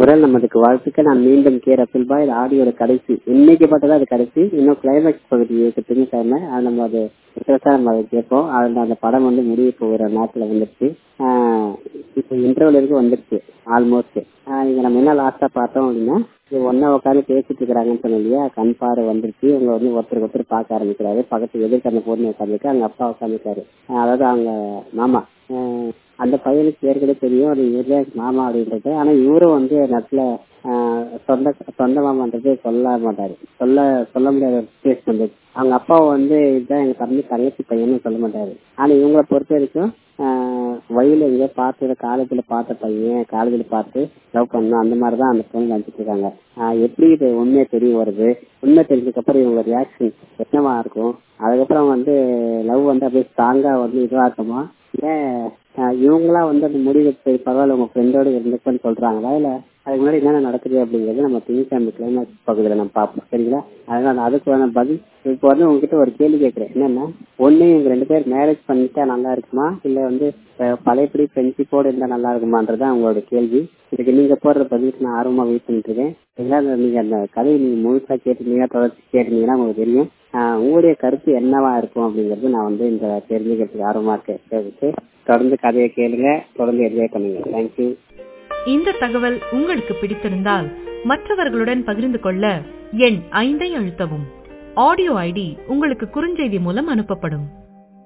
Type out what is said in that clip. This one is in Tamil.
குரல் நமதுக்கு வாழ்த்துக்கள் நான் மீண்டும் கே ரசுல்பா இது ஆடியோட கடைசி இன்னைக்கு பார்த்ததா அது கடைசி இன்னும் கிளைமேக்ஸ் பகுதி இருக்கு திங்கக்கிழமை அது நம்ம அது விசேஷம் நம்ம அதை கேட்போம் அதில் அந்த படம் வந்து முடிய போகிற நேரத்தில் வந்துருச்சு ஆஹ் இப்போ இன்டர்வல் வரைக்கும் வந்துருச்சு ஆல்மோஸ்ட் இங்க நம்ம என்ன லாஸ்டா பார்த்தோம் அப்படின்னா இது ஒன்னா உட்காந்து பேசிட்டு இருக்கிறாங்கன்னு சொன்னோம் இல்லையா கண் பார்வை வந்துருச்சு இவங்க வந்து ஒருத்தருக்கு ஒருத்தர் பார்க்க ஆரம்பிக்கிறாரு பக்கத்து எதிர்க்க அந்த பொண்ணு உட்காந்துருக்கு அங்க அப்பா உட்காந்துருக்காரு அதாவது அவங்க மாமா ஆஹ் அந்த பையனுக்கு ஏற்கனவே தெரியும் அது இவருதான் மாமா அப்படின்றது ஆனா இவரும் வந்து நட்ல சொந்த சொந்த மாமான்றது சொல்ல மாட்டாரு சொல்ல சொல்ல முடியாத ஒரு சுச்சுவேஷன் வந்து அவங்க அப்பாவை வந்து இதுதான் எங்க தம்பி தங்கச்சி பையன்னு சொல்ல மாட்டாரு ஆனா இவங்களை பொறுத்த வரைக்கும் வயல எங்க பார்த்து காலேஜ்ல பார்த்த பையன் காலேஜ்ல பார்த்து லவ் பண்ணோம் அந்த மாதிரிதான் அந்த பொண்ணு நினைச்சிட்டு இருக்காங்க எப்படி இது உண்மையை தெரிய வருது உண்மை தெரிஞ்சதுக்கு அப்புறம் இவங்க ரியாக்ஷன் என்னவா இருக்கும் அதுக்கப்புறம் வந்து லவ் வந்து அப்படியே ஸ்ட்ராங்கா வந்து இதுவா இருக்குமா ஏன் இவங்களா வந்து அந்த முடிவு சரி பரவாயில்ல உங்க ஃப்ரெண்டோட இருந்துக்கன்னு சொல்றாங்களா இல்ல அதுக்கு முன்னாடி என்னென்ன நடக்குது அப்படிங்கிறது நம்ம திங்கக்கிழமை கிளைமேக்ஸ் பகுதியில நம்ம பார்ப்போம் சரிங்களா அதனால அதுக்கான பதில் இப்போ வந்து உங்ககிட்ட ஒரு கேள்வி கேட்கிறேன் என்னன்னா ஒண்ணு இவங்க ரெண்டு பேர் மேரேஜ் பண்ணிட்டா நல்லா இருக்குமா இல்ல வந்து பழையபடி ஃப்ரெண்ட்ஷிப்போட இருந்தா நல்லா இருக்குமான்றதான் உங்களோட கேள்வி இதுக்கு நீங்க போடுற பதிலுக்கு நான் ஆர்வமா வெயிட் பண்ணிட்டு இருக்கேன் சரிங்களா நீங்க அந்த கதையை நீங்க முழுசா கேட்டுருந்தீங்கன்னா தொடர்ச்சி கேட்டீங்கன்னா உங்களுக்கு தெரியும் உங்களுடைய கருத்து என்னவா இருக்கும் அப்படிங்கறது நான் வந்து இந்த தெரிஞ்சுக்கிறதுக்கு ஆர்வமா இருக்கேன் தொடர்ந்து கதையை கேளுங்க தொடர்ந்து என்ஜாய் பண்ணுங்க தேங்க்யூ இந்த தகவல் உங்களுக்கு பிடித்திருந்தால் மற்றவர்களுடன் பகிர்ந்து கொள்ள எண் ஐந்தை அழுத்தவும் ஆடியோ ஐடி உங்களுக்கு குறுஞ்செய்தி மூலம் அனுப்பப்படும்